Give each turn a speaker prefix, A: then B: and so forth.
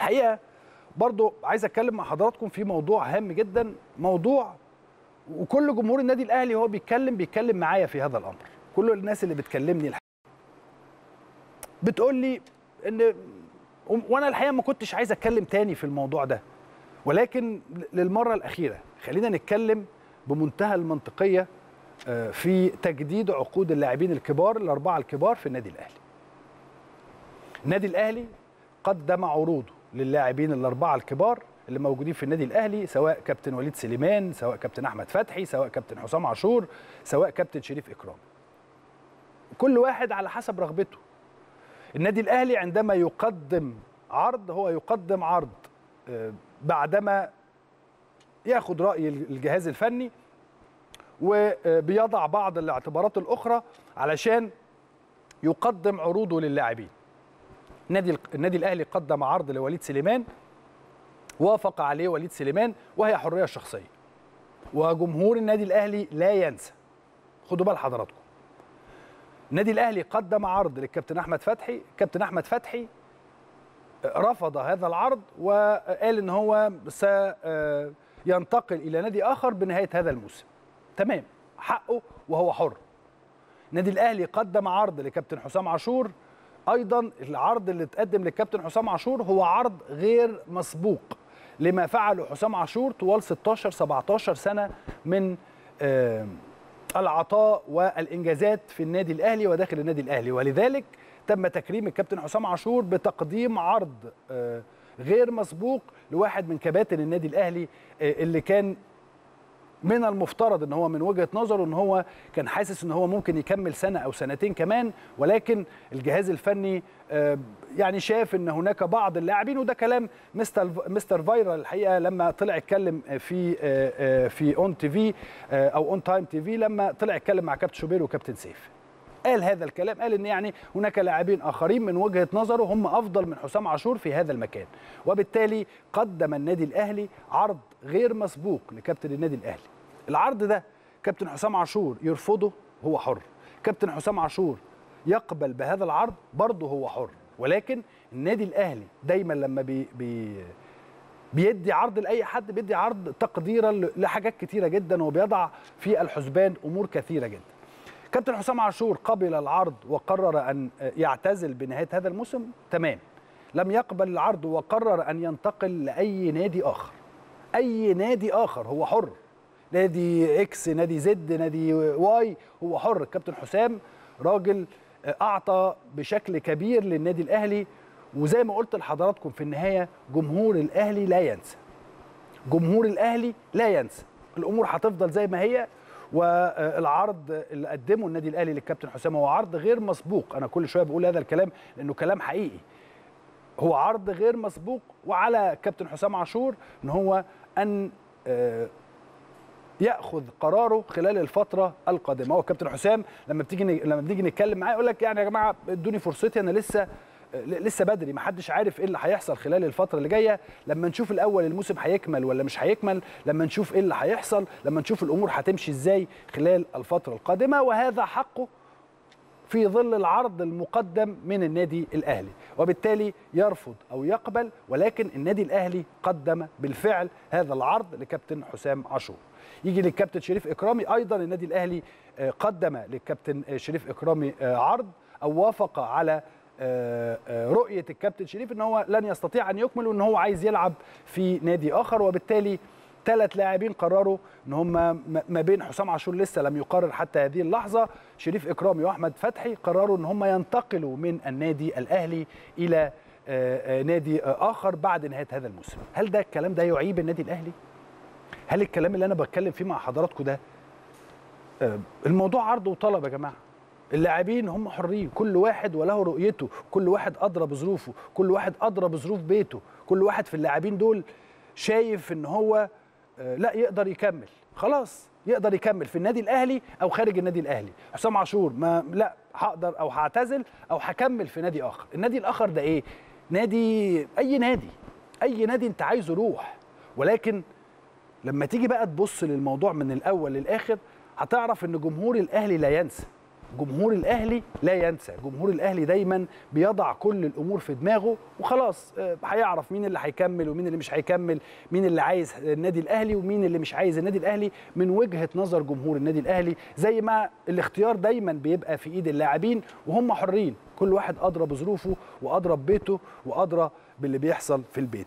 A: الحقيقه برضو عايز اتكلم مع حضراتكم في موضوع هام جدا موضوع وكل جمهور النادي الاهلي هو بيتكلم بيتكلم معايا في هذا الامر كل الناس اللي بتكلمني الحقيقة بتقول لي ان وانا الحقيقه ما كنتش عايز اتكلم تاني في الموضوع ده ولكن للمره الاخيره خلينا نتكلم بمنتهى المنطقيه في تجديد عقود اللاعبين الكبار الاربعه الكبار في النادي الاهلي النادي الاهلي قدم عروضه للاعبين الاربعه الكبار اللي موجودين في النادي الاهلي سواء كابتن وليد سليمان سواء كابتن احمد فتحي سواء كابتن حسام عاشور سواء كابتن شريف اكرام كل واحد على حسب رغبته النادي الاهلي عندما يقدم عرض هو يقدم عرض بعدما ياخد راي الجهاز الفني وبيضع بعض الاعتبارات الاخرى علشان يقدم عروضه للاعبين النادي النادي الاهلي قدم عرض لوليد سليمان وافق عليه وليد سليمان وهي حريه شخصيه وجمهور النادي الاهلي لا ينسى خدوا بال حضراتكم النادي الاهلي قدم عرض للكابتن احمد فتحي كابتن احمد فتحي رفض هذا العرض وقال ان هو سينتقل الى نادي اخر بنهايه هذا الموسم تمام حقه وهو حر النادي الاهلي قدم عرض لكابتن حسام عاشور ايضا العرض اللي اتقدم للكابتن حسام عاشور هو عرض غير مسبوق لما فعله حسام عاشور طوال 16 17 سنه من آه العطاء والانجازات في النادي الاهلي وداخل النادي الاهلي ولذلك تم تكريم الكابتن حسام عاشور بتقديم عرض آه غير مسبوق لواحد من كباتن النادي الاهلي آه اللي كان من المفترض ان هو من وجهه نظره ان هو كان حاسس ان هو ممكن يكمل سنه او سنتين كمان ولكن الجهاز الفني يعني شاف ان هناك بعض اللاعبين وده كلام مستر مستر فايرا الحقيقه لما طلع اتكلم في في اون تي في او اون تايم تي في لما طلع اتكلم مع كابتن شوبير وكابتن سيف قال هذا الكلام قال ان يعني هناك لاعبين اخرين من وجهه نظره هم افضل من حسام عاشور في هذا المكان وبالتالي قدم النادي الاهلي عرض غير مسبوق لكابتن النادي الاهلي العرض ده كابتن حسام عاشور يرفضه هو حر كابتن حسام عاشور يقبل بهذا العرض برضه هو حر ولكن النادي الاهلي دايما لما بي بي بيدي عرض لاي حد بيدي عرض تقديرا لحاجات كتيره جدا وبيضع في الحسبان امور كثيره جدا كابتن حسام عاشور قبل العرض وقرر ان يعتزل بنهايه هذا الموسم تمام لم يقبل العرض وقرر ان ينتقل لاي نادي اخر اي نادي اخر هو حر نادي اكس نادي زد نادي واي هو حر كابتن حسام راجل اعطى بشكل كبير للنادي الاهلي وزي ما قلت لحضراتكم في النهايه جمهور الاهلي لا ينسى جمهور الاهلي لا ينسى الامور هتفضل زي ما هي والعرض اللي قدمه النادي الاهلي للكابتن حسام هو عرض غير مسبوق انا كل شويه بقول هذا الكلام لانه كلام حقيقي هو عرض غير مسبوق وعلى كابتن حسام عاشور ان هو ان ياخذ قراره خلال الفتره القادمه هو كابتن حسام لما بتيجي لما بنيجي نتكلم معاه يقول لك يعني يا جماعه ادوني فرصتي انا لسه لسه بدري ما حدش عارف ايه اللي هيحصل خلال الفتره اللي جايه لما نشوف الاول الموسم هيكمل ولا مش هيكمل لما نشوف ايه اللي هيحصل لما نشوف الامور هتمشي ازاي خلال الفتره القادمه وهذا حقه في ظل العرض المقدم من النادي الاهلي وبالتالي يرفض او يقبل ولكن النادي الاهلي قدم بالفعل هذا العرض لكابتن حسام عاشور يجي للكابتن شريف اكرامي ايضا النادي الاهلي قدم للكابتن شريف اكرامي عرض او وافق على رؤيه الكابتن شريف ان هو لن يستطيع ان يكمل وان هو عايز يلعب في نادي اخر وبالتالي ثلاث لاعبين قرروا ان هم ما بين حسام عاشور لسه لم يقرر حتى هذه اللحظه شريف اكرامي واحمد فتحي قرروا ان هم ينتقلوا من النادي الاهلي الى نادي اخر بعد نهايه هذا الموسم هل ده الكلام ده يعيب النادي الاهلي هل الكلام اللي انا بتكلم فيه مع حضراتكم ده الموضوع عرض وطلب يا جماعه اللاعبين هم حرين كل واحد وله رؤيته كل واحد ادرى بظروفه كل واحد ادرى بظروف بيته كل واحد في اللاعبين دول شايف ان هو لا يقدر يكمل خلاص يقدر يكمل في النادي الاهلي او خارج النادي الاهلي حسام عاشور ما لا هقدر او هعتزل او هكمل في نادي اخر النادي الاخر ده ايه نادي اي نادي اي نادي انت عايزه روح ولكن لما تيجي بقى تبص للموضوع من الاول للاخر هتعرف ان جمهور الاهلي لا ينسى جمهور الاهلي لا ينسى جمهور الاهلي دايما بيضع كل الامور في دماغه وخلاص آه، هيعرف مين اللي هيكمل ومين اللي مش هيكمل مين اللي عايز النادي الاهلي ومين اللي مش عايز النادي الاهلي من وجهه نظر جمهور النادي الاهلي زي ما الاختيار دايما بيبقى في ايد اللاعبين وهم حرين كل واحد ادرى بظروفه وادرى ببيته وادرى باللي بيحصل في البيت